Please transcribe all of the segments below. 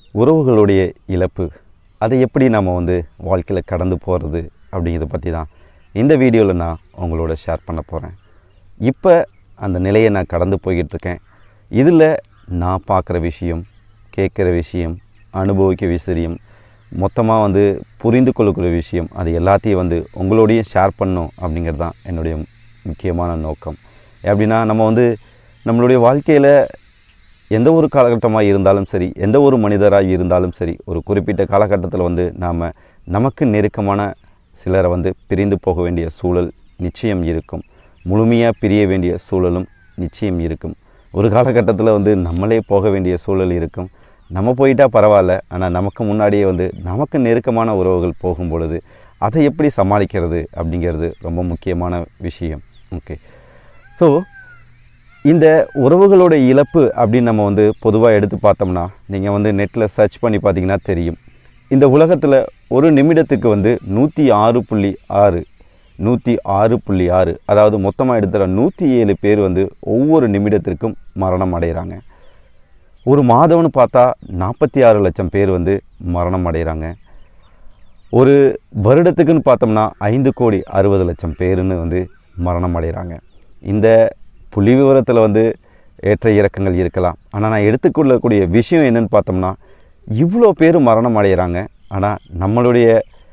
உறவுகளுடைய இழப்பு அதை எப்படி நம்ம வந்து வாழ்க்கையில் கடந்து போகிறது அப்படிங்கிறத பற்றி தான் இந்த வீடியோவில் நான் உங்களோட ஷேர் பண்ண போகிறேன் இப்போ அந்த நிலையை நான் கடந்து போய்கிட்டு இருக்கேன் இதில் நான் பார்க்குற விஷயம் கேட்குற விஷயம் அனுபவிக்க விஷயம் மொத்தமாக வந்து புரிந்து கொள்ளக்கூடிய விஷயம் அது எல்லாத்தையும் வந்து உங்களோடையும் ஷேர் பண்ணும் அப்படிங்கிறது தான் என்னுடைய முக்கியமான நோக்கம் எப்படின்னா நம்ம வந்து நம்மளுடைய வாழ்க்கையில் எந்த ஒரு காலகட்டமாக இருந்தாலும் சரி எந்த ஒரு மனிதராக இருந்தாலும் சரி ஒரு குறிப்பிட்ட காலகட்டத்தில் வந்து நாம் நமக்கு நெருக்கமான சிலரை வந்து பிரிந்து போக வேண்டிய சூழல் நிச்சயம் இருக்கும் முழுமையாக பிரிய வேண்டிய சூழலும் நிச்சயம் இருக்கும் ஒரு காலகட்டத்தில் வந்து நம்மளே போக வேண்டிய சூழல் இருக்கும் நம்ம போயிட்டா பரவாயில்ல ஆனால் நமக்கு முன்னாடியே வந்து நமக்கு நெருக்கமான உறவுகள் போகும் பொழுது அதை எப்படி சமாளிக்கிறது அப்படிங்கிறது ரொம்ப முக்கியமான விஷயம் ஓகே ஸோ இந்த உறவுகளோட இழப்பு அப்படின்னு நம்ம வந்து பொதுவாக எடுத்து பார்த்தோம்னா நீங்கள் வந்து நெட்டில் சர்ச் பண்ணி பார்த்தீங்கன்னா தெரியும் இந்த உலகத்தில் ஒரு நிமிடத்துக்கு வந்து நூற்றி ஆறு புள்ளி ஆறு நூற்றி ஆறு புள்ளி ஆறு அதாவது மொத்தமாக எடுத்துகிற நூற்றி ஏழு பேர் வந்து ஒவ்வொரு நிமிடத்திற்கும் மரணம் அடைகிறாங்க ஒரு மாதம்னு பார்த்தா நாற்பத்தி ஆறு லட்சம் பேர் வந்து மரணம் அடைகிறாங்க ஒரு வருடத்துக்குன்னு பார்த்தோம்னா ஐந்து கோடி அறுபது லட்சம் பேருன்னு வந்து மரணம் அடைகிறாங்க இந்த புள்ளி விவரத்தில் வந்து ஏற்ற இறக்கங்கள் இருக்கலாம் ஆனால் நான் எடுத்துக்கொள்ளக்கூடிய விஷயம் என்னன்னு பார்த்தோம்னா இவ்வளோ பேர் மரணம் அடைகிறாங்க ஆனால் நம்மளுடைய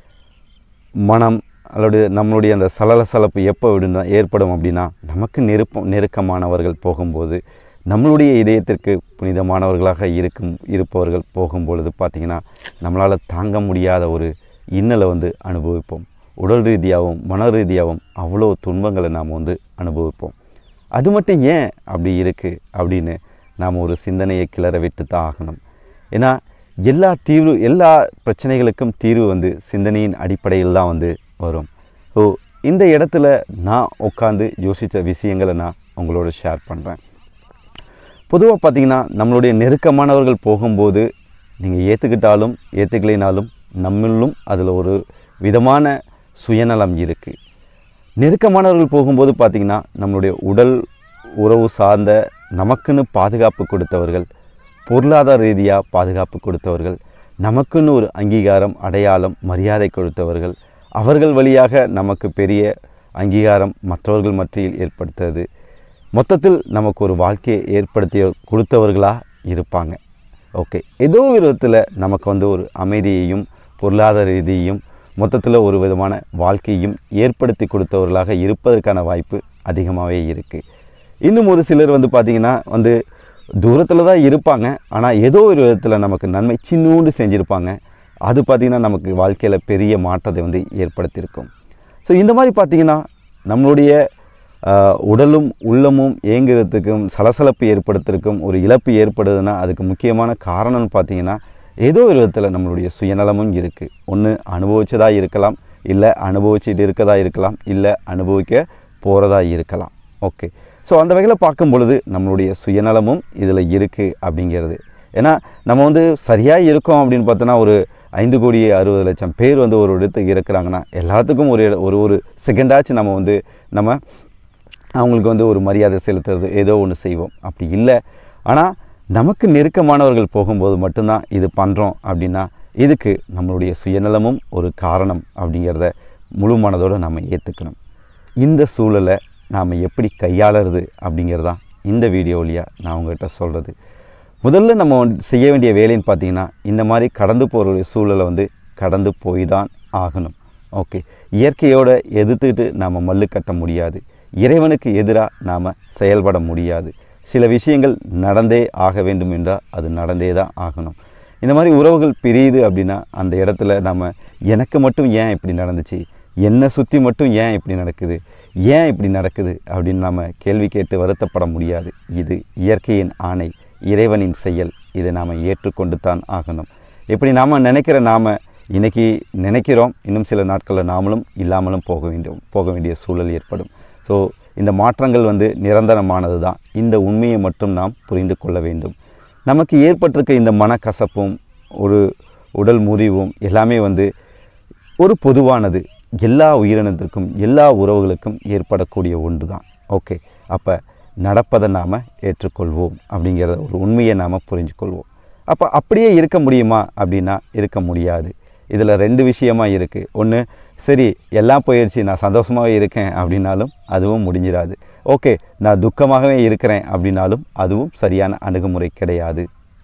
மனம் அல்லது நம்மளுடைய அந்த சலசலப்பு எப்போ விடுனா ஏற்படும் அப்படின்னா நமக்கு நெருப்பம் நெருக்கமானவர்கள் போகும்போது நம்மளுடைய இதயத்திற்கு புனிதமானவர்களாக இருக்கும் இருப்பவர்கள் போகும்பொழுது பார்த்திங்கன்னா நம்மளால் தாங்க முடியாத ஒரு இன்னலை வந்து அனுபவிப்போம் உடல் ரீதியாகவும் மன ரீதியாகவும் அவ்வளோ துன்பங்களை நாம் வந்து அனுபவிப்போம் அது மட்டும் ஏன் அப்படி இருக்குது அப்படின்னு நாம் ஒரு சிந்தனையை கிளற விட்டு தான் ஆகணும் ஏன்னா எல்லா தீர்வு எல்லா பிரச்சனைகளுக்கும் தீர்வு வந்து சிந்தனையின் அடிப்படையில் தான் வந்து வரும் ஸோ இந்த இடத்துல நான் உட்காந்து யோசித்த விஷயங்களை நான் உங்களோட ஷேர் பண்ணுறேன் பொதுவாக பார்த்தீங்கன்னா நம்மளுடைய நெருக்கமானவர்கள் போகும்போது நீங்கள் ஏற்றுக்கிட்டாலும் ஏற்றுக்கலைனாலும் நம்மளும் அதில் ஒரு விதமான சுயநலம் இருக்குது நெருக்கமானவர்கள் போகும்போது பார்த்திங்கன்னா நம்மளுடைய உடல் உறவு சார்ந்த நமக்குன்னு பாதுகாப்பு கொடுத்தவர்கள் பொருளாதார ரீதியாக பாதுகாப்பு கொடுத்தவர்கள் நமக்குன்னு ஒரு அங்கீகாரம் அடையாளம் மரியாதை கொடுத்தவர்கள் அவர்கள் வழியாக நமக்கு பெரிய அங்கீகாரம் மற்றவர்கள் மத்தியில் ஏற்படுத்துறது மொத்தத்தில் நமக்கு ஒரு வாழ்க்கையை ஏற்படுத்தி கொடுத்தவர்களாக இருப்பாங்க ஓகே ஏதோ ஒரு விதத்தில் நமக்கு வந்து ஒரு அமைதியையும் பொருளாதார ரீதியையும் மொத்தத்தில் ஒரு விதமான வாழ்க்கையும் ஏற்படுத்தி கொடுத்தவர்களாக இருப்பதற்கான வாய்ப்பு அதிகமாகவே இருக்குது இன்னும் ஒரு சிலர் வந்து பார்த்திங்கன்னா வந்து தூரத்தில் தான் இருப்பாங்க ஆனால் ஏதோ ஒரு விதத்தில் நமக்கு நன்மை சின்னூண்டு செஞ்சுருப்பாங்க அது பார்த்திங்கன்னா நமக்கு வாழ்க்கையில் பெரிய மாற்றத்தை வந்து ஏற்படுத்தியிருக்கும் ஸோ இந்த மாதிரி பார்த்திங்கன்னா நம்மளுடைய ஆஹ், உடலும் உள்ளமும் ஏங்குறதுக்கும் சலசலப்பு ஏற்படுத்துறதுக்கும் ஒரு இழப்பு ஏற்படுதுன்னா அதுக்கு முக்கியமான காரணம்னு பார்த்தீங்கன்னா ஏதோ ஒரு விதத்தில் நம்மளுடைய சுயநலமும் இருக்குது ஒன்று அனுபவிச்சதா இருக்கலாம் இல்லை அனுபவிச்சுட்டு இருக்கதா இருக்கலாம் இல்லை அனுபவிக்க போகிறதா இருக்கலாம் ஓகே ஸோ அந்த வகையில் பார்க்கும் பொழுது நம்மளுடைய சுயநலமும் இதில் இருக்குது அப்படிங்கிறது ஏன்னா நம்ம வந்து சரியாக இருக்கோம் அப்படின்னு பார்த்தோன்னா ஒரு ஐந்து கோடி அறுபது லட்சம் பேர் வந்து ஒரு இடத்துக்கு இருக்கிறாங்கன்னா எல்லாத்துக்கும் ஒரு இட- ஒரு ஒரு செகண்டாச்சும் நம்ம வந்து நம்ம அவங்களுக்கு வந்து ஒரு மரியாதை செலுத்துறது ஏதோ ஒன்று செய்வோம் அப்படி இல்லை ஆனால் நமக்கு நெருக்கமானவர்கள் போகும்போது மட்டும்தான் இது பண்ணுறோம் அப்படின்னா இதுக்கு நம்மளுடைய சுயநலமும் ஒரு காரணம் அப்படிங்கிறத முழு மனதோடு நம்ம ஏற்றுக்கணும் இந்த சூழலை நாம் எப்படி கையாளுறது அப்படிங்கிறது தான் இந்த வீடியோ வழியாக நான் உங்கள்கிட்ட சொல்கிறது முதல்ல நம்ம வந்து செய்ய வேண்டிய வேலைன்னு பார்த்தீங்கன்னா இந்த மாதிரி கடந்து போகிற சூழலை வந்து கடந்து போய் தான் ஆகணும் ஓகே இயற்கையோட எதிர்த்துக்கிட்டு நாம் மல்லு கட்ட முடியாது இறைவனுக்கு எதிராக நாம் செயல்பட முடியாது சில விஷயங்கள் நடந்தே ஆக வேண்டும் என்றால் அது நடந்தே தான் ஆகணும் இந்த மாதிரி உறவுகள் பிரியுது அப்படின்னா அந்த இடத்துல நம்ம எனக்கு மட்டும் ஏன் இப்படி நடந்துச்சு என்னை சுற்றி மட்டும் ஏன் இப்படி நடக்குது ஏன் இப்படி நடக்குது அப்படின்னு நம்ம கேள்வி கேட்டு வருத்தப்பட முடியாது இது இயற்கையின் ஆணை இறைவனின் செயல் இதை நாம் ஏற்றுக்கொண்டு தான் ஆகணும் எப்படி நாம் நினைக்கிற நாம் இன்னைக்கு நினைக்கிறோம் இன்னும் சில நாட்களில் நாமளும் இல்லாமலும் போக வேண்டும் போக வேண்டிய சூழல் ஏற்படும் ஸோ இந்த மாற்றங்கள் வந்து நிரந்தரமானது தான் இந்த உண்மையை மட்டும் நாம் புரிந்து கொள்ள வேண்டும் நமக்கு ஏற்பட்டிருக்க இந்த மனக்கசப்பும் ஒரு உடல் முறிவும் எல்லாமே வந்து ஒரு பொதுவானது எல்லா உயிரினத்திற்கும் எல்லா உறவுகளுக்கும் ஏற்படக்கூடிய ஒன்று தான் ஓகே அப்போ நடப்பதை நாம் ஏற்றுக்கொள்வோம் அப்படிங்கிற ஒரு உண்மையை நாம் புரிஞ்சுக்கொள்வோம் அப்போ அப்படியே இருக்க முடியுமா அப்படின்னா இருக்க முடியாது இதில் ரெண்டு விஷயமா இருக்குது ஒன்று சரி எல்லாம் போயிடுச்சு நான் சந்தோஷமாகவே இருக்கேன் அப்படின்னாலும் அதுவும் முடிஞ்சிடாது ஓகே நான் துக்கமாகவே இருக்கிறேன் அப்படின்னாலும் அதுவும் சரியான அணுகுமுறை கிடையாது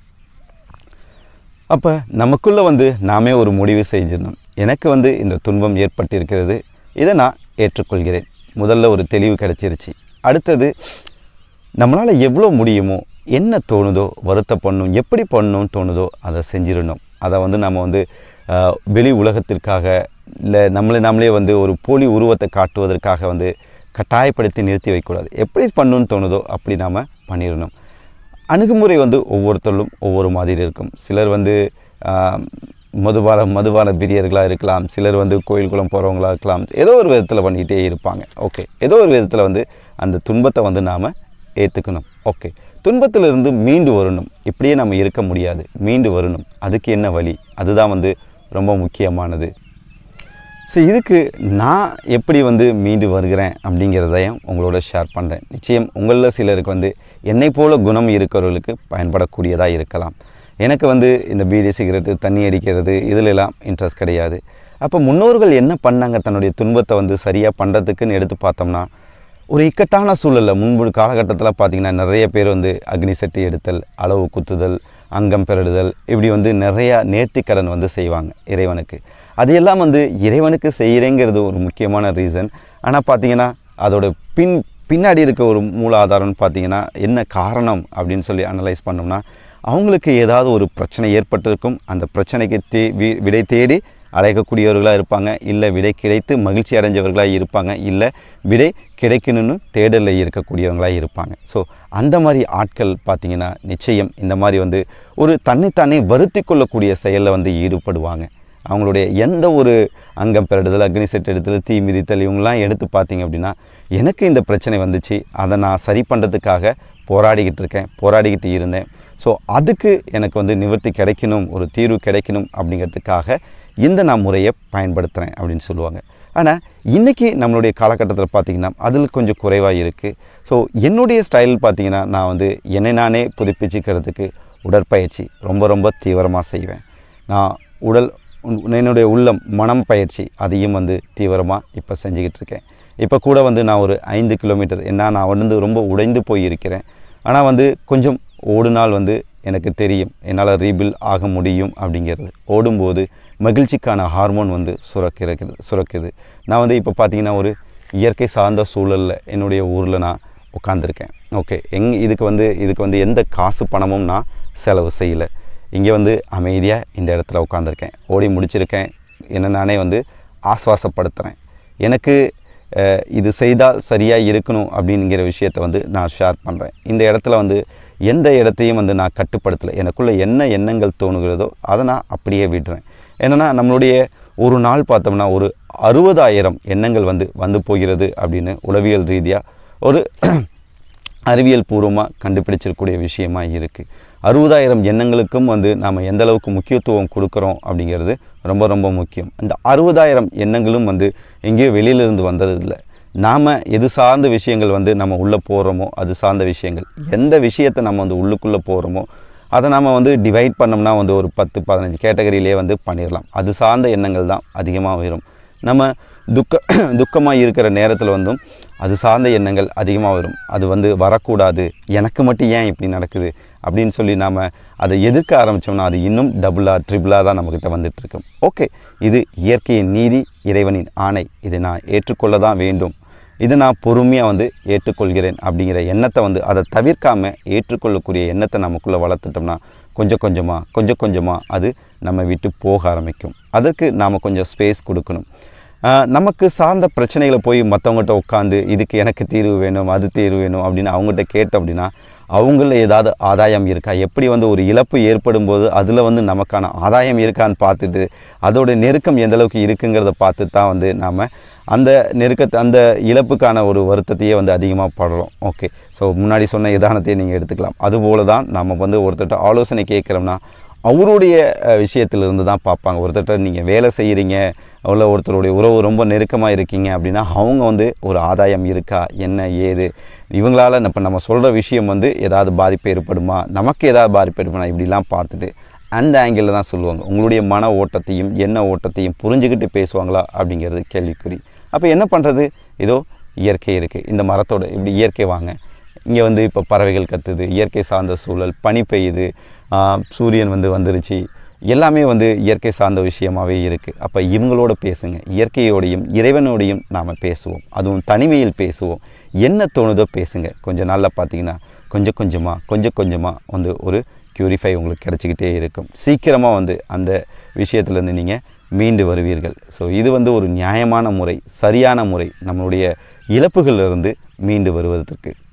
அப்போ நமக்குள்ளே வந்து நாமே ஒரு முடிவு செஞ்சிடணும் எனக்கு வந்து இந்த துன்பம் ஏற்பட்டிருக்கிறது இதை நான் ஏற்றுக்கொள்கிறேன் முதல்ல ஒரு தெளிவு கிடைச்சிருச்சு அடுத்தது நம்மளால் எவ்வளோ முடியுமோ என்ன தோணுதோ வருத்தப்படணும் எப்படி பண்ணணும்னு தோணுதோ அதை செஞ்சிடணும் அதை வந்து நம்ம வந்து ஆஹ், வெளி உலகத்திற்காக இல்லை நம்மளை நம்மளே வந்து ஒரு போலி உருவத்தை காட்டுவதற்காக வந்து கட்டாயப்படுத்தி நிறுத்தி வைக்கக்கூடாது எப்படி பண்ணணும்னு தோணுதோ அப்படி நாம் பண்ணிடணும் அணுகுமுறை வந்து ஒவ்வொருத்தரும் ஒவ்வொரு மாதிரி இருக்கும் சிலர் வந்து ஆஹ், மதுபான மதுபான பிரியர்களாக இருக்கலாம் சிலர் வந்து கோயில் குளம் போகிறவங்களா இருக்கலாம் ஏதோ ஒரு விதத்தில் பண்ணிக்கிட்டே இருப்பாங்க ஓகே ஏதோ ஒரு விதத்தில் வந்து அந்த துன்பத்தை வந்து நாம் ஏற்றுக்கணும் ஓகே துன்பத்திலிருந்து மீண்டு வரணும் இப்படியே நம்ம இருக்க முடியாது மீண்டு வரணும் அதுக்கு என்ன வழி அதுதான் வந்து ரொம்ப முக்கியமானது ஸோ இதுக்கு நான் எப்படி வந்து மீண்டு வருகிறேன் அப்படிங்கிறதையும் உங்களோட ஷேர் பண்ணுறேன் நிச்சயம் உங்களில் சிலருக்கு வந்து என்னை போல குணம் இருக்கிறவர்களுக்கு பயன்படக்கூடியதாக இருக்கலாம் எனக்கு வந்து இந்த பீடி சிகரெட்டு தண்ணி அடிக்கிறது இதிலெல்லாம் இன்ட்ரெஸ்ட் கிடையாது அப்போ முன்னோர்கள் என்ன பண்ணாங்க தன்னுடைய துன்பத்தை வந்து சரியாக பண்ணுறதுக்குன்னு எடுத்து பார்த்தோம்னா ஒரு இக்கட்டான சூழலில் முன்பு காலகட்டத்தில் பார்த்திங்கன்னா நிறைய பேர் வந்து அக்னி சட்டி எடுத்தல் அளவு குத்துதல் அங்கம் பெருடுதல் இப்படி வந்து நிறையா நேர்த்திக்கடன் வந்து செய்வாங்க இறைவனுக்கு அதையெல்லாம் வந்து இறைவனுக்கு செய்கிறேங்கிறது ஒரு முக்கியமான ரீசன் ஆனால் பார்த்தீங்கன்னா அதோட பின் பின்னாடி இருக்க ஒரு மூலாதாரம்னு பார்த்தீங்கன்னா என்ன காரணம் அப்படின்னு சொல்லி அனலைஸ் பண்ணோம்னா அவங்களுக்கு ஏதாவது ஒரு பிரச்சனை ஏற்பட்டிருக்கும் அந்த பிரச்சனைக்கு தே வி- விடை தேடி அழைக்கக்கூடியவர்களாக இருப்பாங்க இல்லை விடை கிடைத்து மகிழ்ச்சி அடைஞ்சவர்களாக இருப்பாங்க இல்லை விடை கிடைக்கணும்னு தேடலில் இருக்கக்கூடியவங்களாக இருப்பாங்க ஸோ அந்த மாதிரி ஆட்கள் பார்த்திங்கன்னா நிச்சயம் இந்த மாதிரி வந்து ஒரு தன்னைத்தானே வருத்தி கொள்ளக்கூடிய செயலில் வந்து ஈடுபடுவாங்க அவங்களுடைய எந்த ஒரு அங்கம் பெருடுதல் அக்னி செட் எடுத்தல் தீ மிதித்தல் இவங்கெல்லாம் எடுத்து பார்த்தீங்க அப்படின்னா எனக்கு இந்த பிரச்சனை வந்துச்சு அதை நான் சரி பண்ணுறதுக்காக போராடிக்கிட்டு இருக்கேன் போராடிக்கிட்டு இருந்தேன் ஸோ அதுக்கு எனக்கு வந்து நிவர்த்தி கிடைக்கணும் ஒரு தீர்வு கிடைக்கணும் அப்படிங்கிறதுக்காக இந்த நான் முறையை பயன்படுத்துகிறேன் அப்படின்னு சொல்லுவாங்க ஆனால் இன்றைக்கி நம்மளுடைய காலகட்டத்தில் பார்த்திங்கன்னா அதில் கொஞ்சம் குறைவாக இருக்குது ஸோ என்னுடைய ஸ்டைல் பார்த்திங்கன்னா நான் வந்து என்னை நானே புதுப்பிச்சுக்கிறதுக்கு உடற்பயிற்சி ரொம்ப ரொம்ப தீவிரமாக செய்வேன் நான் உடல் உன்- என்னுடைய உள்ளம் மனம் பயிற்சி அதையும் வந்து தீவிரமாக இப்போ செஞ்சுக்கிட்டு இருக்கேன் இப்போ கூட வந்து நான் ஒரு ஐந்து கிலோமீட்டர் என்ன நான் வந்து ரொம்ப உடைந்து போய் இருக்கிறேன் ஆனால் வந்து கொஞ்சம் ஓடுனால் வந்து எனக்கு தெரியும் என்னால் ரீபில் ஆக முடியும் அப்படிங்கிறது ஓடும்போது மகிழ்ச்சிக்கான ஹார்மோன் வந்து சுரக்கிறது சுரக்குது நான் வந்து இப்போ பார்த்தீங்கன்னா ஒரு இயற்கை சார்ந்த சூழலில் என்னுடைய ஊரில் நான் உட்காந்துருக்கேன் ஓகே எங் இதுக்கு வந்து இதுக்கு வந்து எந்த காசு பணமும் நான் செலவு செய்யலை இங்கே வந்து அமைதியாக இந்த இடத்துல உட்காந்துருக்கேன் ஓடி முடிச்சிருக்கேன் என்ன நானே வந்து ஆஸ்வாசப்படுத்துகிறேன் எனக்கு அஹ், இது செய்தால் சரியாக இருக்கணும் அப்படிங்கிற விஷயத்தை வந்து நான் ஷேர் பண்ணுறேன் இந்த இடத்துல வந்து எந்த இடத்தையும் வந்து நான் கட்டுப்படுத்தலை எனக்குள்ளே என்ன எண்ணங்கள் தோணுகிறதோ அதை நான் அப்படியே விடுறேன் என்னென்னா நம்மளுடைய ஒரு நாள் பார்த்தோம்னா ஒரு அறுபதாயிரம் எண்ணங்கள் வந்து வந்து போகிறது அப்படின்னு உளவியல் ரீதியாக ஒரு அறிவியல் பூர்வமாக கண்டுபிடிச்சிருக்கக்கூடிய விஷயமா இருக்குது அறுபதாயிரம் எண்ணங்களுக்கும் வந்து நாம் எந்த அளவுக்கு முக்கியத்துவம் கொடுக்குறோம் அப்படிங்கிறது ரொம்ப ரொம்ப முக்கியம் அந்த அறுபதாயிரம் எண்ணங்களும் வந்து எங்கேயோ வெளியிலிருந்து வந்தது இல்லை நாம் எது சார்ந்த விஷயங்கள் வந்து நம்ம உள்ளே போகிறோமோ அது சார்ந்த விஷயங்கள் எந்த விஷயத்தை நம்ம வந்து உள்ளுக்குள்ளே போகிறோமோ அதை நம்ம வந்து டிவைட் பண்ணோம்னா வந்து ஒரு பத்து பதினஞ்சு கேட்டகரியிலே வந்து பண்ணிடலாம் அது சார்ந்த எண்ணங்கள் தான் அதிகமாக வரும் நம்ம துக்க துக்கமாக இருக்கிற நேரத்தில் வந்தும் அது சார்ந்த எண்ணங்கள் அதிகமாக வரும் அது வந்து வரக்கூடாது எனக்கு மட்டும் ஏன் இப்படி நடக்குது அப்படின்னு சொல்லி நாம் அதை எதிர்க்க ஆரம்பித்தோம்னா அது இன்னும் டபுளாக ட்ரிபிளாக தான் நம்மக்கிட்ட வந்துட்டு இருக்கும் ஓகே இது இயற்கையின் நீதி இறைவனின் ஆணை இதை நான் ஏற்றுக்கொள்ள தான் வேண்டும் இதை நான் பொறுமையாக வந்து ஏற்றுக்கொள்கிறேன் அப்படிங்கிற எண்ணத்தை வந்து அதை தவிர்க்காமல் ஏற்றுக்கொள்ளக்கூடிய எண்ணத்தை நமக்குள்ளே வளர்த்துட்டோம்னா கொஞ்சம் கொஞ்சமாக கொஞ்சம் கொஞ்சமாக அது நம்ம விட்டு போக ஆரம்பிக்கும் அதற்கு நாம் கொஞ்சம் ஸ்பேஸ் கொடுக்கணும் ஆஹ் நமக்கு சார்ந்த பிரச்சனைகளை போய் மற்றவங்ககிட்ட உட்காந்து இதுக்கு எனக்கு தீர்வு வேணும் அது தீர்வு வேணும் அப்படின்னு அவங்ககிட்ட கேட்டோம் அப்படின்னா அவங்கள ஏதாவது ஆதாயம் இருக்கா எப்படி வந்து ஒரு இழப்பு ஏற்படும் போது அதில் வந்து நமக்கான ஆதாயம் இருக்கான்னு பார்த்துட்டு அதோட நெருக்கம் எந்த அளவுக்கு இருக்குங்கிறத பார்த்து தான் வந்து நாம் அந்த நெருக்கத்தை அந்த இழப்புக்கான ஒரு வருத்தத்தையே வந்து அதிகமாக படுறோம் ஓகே ஸோ முன்னாடி சொன்ன நிதானத்தையே நீங்கள் எடுத்துக்கலாம் அதுபோல தான் நம்ம வந்து ஒருத்தர்கிட்ட ஆலோசனை கேட்குறோம்னா அவருடைய அஹ், விஷயத்திலிருந்து தான் பார்ப்பாங்க ஒருத்தர்கிட்ட நீங்கள் வேலை செய்கிறீங்க அவ்வளோ ஒருத்தருடைய உறவு ரொம்ப நெருக்கமாக இருக்கீங்க அப்படின்னா அவங்க வந்து ஒரு ஆதாயம் இருக்கா என்ன ஏது இவங்களால் இப்போ நம்ம சொல்கிற விஷயம் வந்து ஏதாவது பாதிப்பு ஏற்படுமா நமக்கு ஏதாவது பாதிப்பு ஏற்படுமா இப்படிலாம் பார்த்துட்டு அந்த ஆங்கிளில் தான் சொல்லுவாங்க உங்களுடைய மன ஓட்டத்தையும் எண்ண ஓட்டத்தையும் புரிஞ்சுக்கிட்டு பேசுவாங்களா அப்படிங்கிறது கேள்விக்குறி அப்போ என்ன பண்ணுறது இதோ இயற்கை இருக்குது இந்த மரத்தோட இப்படி இயற்கை வாங்க இங்கே வந்து இப்போ பறவைகள் கத்துது இயற்கை சார்ந்த சூழல் பனி பெய்யுது ஆ, சூரியன் வந்து வந்துருச்சு எல்லாமே வந்து இயற்கை சார்ந்த விஷயமாகவே இருக்குது அப்போ இவங்களோட பேசுங்க இயற்கையோடையும் இறைவனோடையும் நாம் பேசுவோம் அதுவும் தனிமையில் பேசுவோம் என்ன தோணுதோ பேசுங்க கொஞ்சம் நாளில் பார்த்தீங்கன்னா கொஞ்சம் கொஞ்சமாக கொஞ்சம் கொஞ்சமாக வந்து ஒரு க்யூரிஃபை உங்களுக்கு கிடச்சிக்கிட்டே இருக்கும் சீக்கிரமாக வந்து அந்த விஷயத்துலேருந்து நீங்கள் மீண்டு வருவீர்கள் ஸோ இது வந்து ஒரு நியாயமான முறை சரியான முறை நம்மளுடைய இழப்புகளிலிருந்து மீண்டு வருவதற்கு